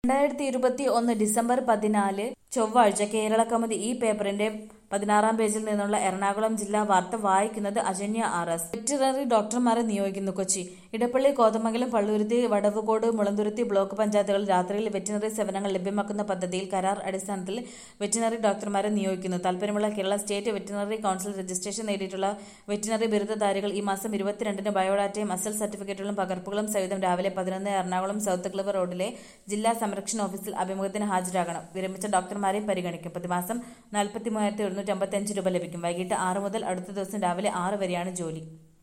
രണ്ടായിരത്തി ഇരുപത്തി ഒന്ന് ഡിസംബർ പതിനാല് ചൊവ്വാഴ്ച കേരള കൗമുദി ഈ പേപ്പറിന്റെ പതിനാറാം പേജിൽ നിന്നുള്ള എറണാകുളം ജില്ലാ വാർത്ത വായിക്കുന്നത് അജന്യ ആർ എസ് വെറ്ററിനറി ഡോക്ടർമാരെ നിയോഗിക്കുന്നു കൊച്ചി ഇടപ്പള്ളി കോതമംഗലം പള്ളുരുത്തി വടവുകോട് മുളന്തുരുത്തി ബ്ലോക്ക് പഞ്ചായത്തുകളിൽ രാത്രിയിൽ വെറ്റിനറി സേവനങ്ങൾ ലഭ്യമാക്കുന്ന പദ്ധതിയിൽ കരാർ അടിസ്ഥാനത്തിൽ വെറ്റിനറി ഡോക്ടർമാരെ നിയോഗിക്കുന്നു താൽപര്യമുള്ള Kerala state veterinary council registration നേടിയിട്ടുള്ള വെറ്റിനറി ബിരുദധാരികൾ ഈ മാസം ഇരുപത്തിരണ്ടിന് ബയോഡാറ്റയും അസൽ സർട്ടിഫിക്കറ്റുകളും പകർപ്പുകളും സഹിതം രാവിലെ പതിനൊന്ന് എറണാകുളം സൗത്ത് ക്ലിവർ റോഡിലെ ജില്ലാ സംരക്ഷണ ഓഫീസിൽ അഭിമുഖത്തിന് ഹാജരാകണം വിരമിച്ച ഡോക്ടർമാരെയും പരിഗണിക്കും പ്രതിമാസം നാൽപ്പത്തി മൂവായിരത്തി ഒരുന്നൂറ്റി അമ്പത്തി അഞ്ച് രൂപ ലഭിക്കും വൈകിട്ട് ആറ് മുതൽ അടുത്ത ദിവസം രാവിലെ ആറ് വരെയാണ് ജോലി